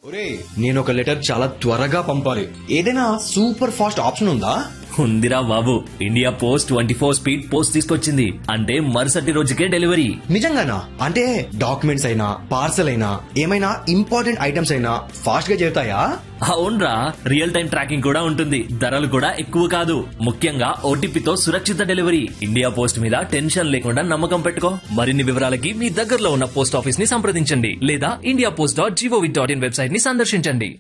ఒరే నేను ఒక లెటర్ చాలా త్వరగా పంపాలి ఏదైనా సూపర్ ఫాస్ట్ ఆప్షన్ ఉందా ఉందిరా బాబు India post twenty four speed post తీసుకొచ్చింది అంటే మరుసటి రోజుకే డెలివరీ నిజంగానా అంటే డాక్యుమెంట్స్ అయినా పార్సల్ అయినా ఏమైనా ఇంపార్టెంట్ ఐటమ్స్ అయినా ఫాస్ట్ గా చేరుతాయా అవునరా రియల్ టైం ట్రాకింగ్ కూడా ఉంటుంది ధరలు కూడా ఎక్కువ కాదు ముఖ్యంగా ఓటీపీతో సురక్షిత డెలివరీ ఇండియా పోస్ట్ మీద టెన్షన్ లేకుండా నమ్మకం పెట్టుకో మరిన్ని వివరాలకి మీ దగ్గరలో ఉన్న పోస్ట్ ఆఫీస్ ని సంప్రదించండి లేదా India post dot G O V dot in website ని సందర్శించండి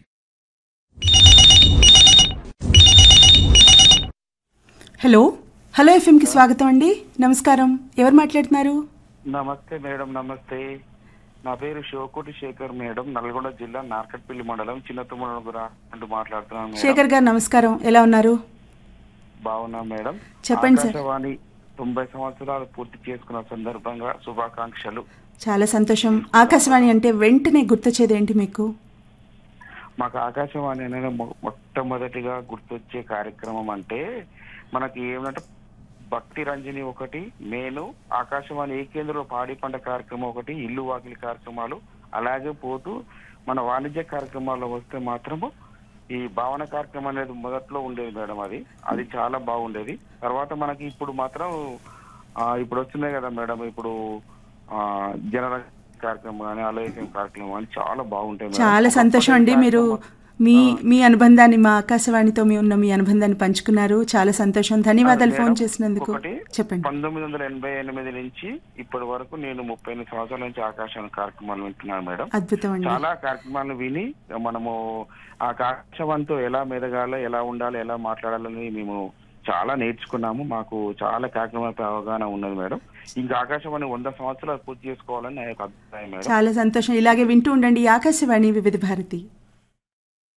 హలో హలో ఎఫ్ఎంకి స్వాగతం అండి నమస్కారం ఎవరు మాట్లాడుతున్నారు నమస్తే మేడం నమస్తే నా పేరు శివకోటి శేఖర్ మేడం నల్గొండ జిల్లా నార్కట్పల్లి మండలం చిన్న తుమ్మల అంటూ మాట్లాడుతున్నాను మేడం. శేఖర్ గారు నమస్కారం ఎలా ఉన్నారు బాగున్నా మేడం చెప్పండి సార్. ఆకాశవాణి తొంభై సంవత్సరాలు పూర్తి చేసుకున్న సందర్భంగా శుభాకాంక్షలు చాలా సంతోషం ఆకాశవాణి అంటే వెంటనే గుర్తొచ్చేది ఏంటి మీకు మాకు ఆకాశవాణి అనేది మొ- మొట్టమొదటిగా గుర్తొచ్చే కార్యక్రమం అంటే మనకి ఏమంటే భక్తి రంజని ఒకటి నేను ఆకాశవాణి ఏ కేంద్రంలో పాడి పంట కార్యక్రమం ఒకటి ఇల్లు వాకిలి కార్యక్రమాలు అలాగే పోతూ మన వాణిజ్య కార్యక్రమాల్లో వస్తే మాత్రము ఈ భావన కార్యక్రమం అనేది మొదట్లో ఉండేది మేడం అది అది చాలా బాగుండేది తర్వాత మనకి ఇప్పుడు మాత్రం ఆ, ఇప్పుడు వస్తున్నాయి కదా మేడం ఇప్పుడు ఆ, జనర కార్యక్రమం కానీ అలయకం కార్యక్రమం కానీ చాలా బాగుంటాయి మేడం. చాలా సంతోషం అండి మీరు మీ మీ అనుబంధాన్ని మా ఆకాశవాణితో మీ ఉన్న మీ అనుబంధాన్ని పంచుకున్నారు చాలా సంతోషం ధన్యవాదాలు ఫోన్ మేడం, చేసినందుకు ఒకటి చెప్పండి పంతొమ్మిది వందల ఎనభై ఎనిమిది నుంచి ఇప్పటి వరకు నేను ముప్పై ఎనిమిది సంవత్సరాల నుంచి ఆకాశాన్ని కార్యక్రమాలు వింటున్నాను మేడం అద్భుతం అండి చాలా కార్యక్రమాలను విని మనము ఆ ఆకాశవాణితో ఎలా మెదగాలో ఎలా ఉండాలి ఎలా మాట్లాడాలని మేము చాలా నేర్చుకున్నాము మాకు చాలా కార్యక్రమాలపై అవగాహన ఉన్నది మేడం ఇంకా ఆకాశవాణి వంద సంవత్సరాలు పూర్తి చేసుకోవాలని నా యొక్క అభిప్రాయం మేడం చాలా సంతోషం ఇలాగే వింటూ ఉండండి ఆకాశవాణి వివిధ భారతి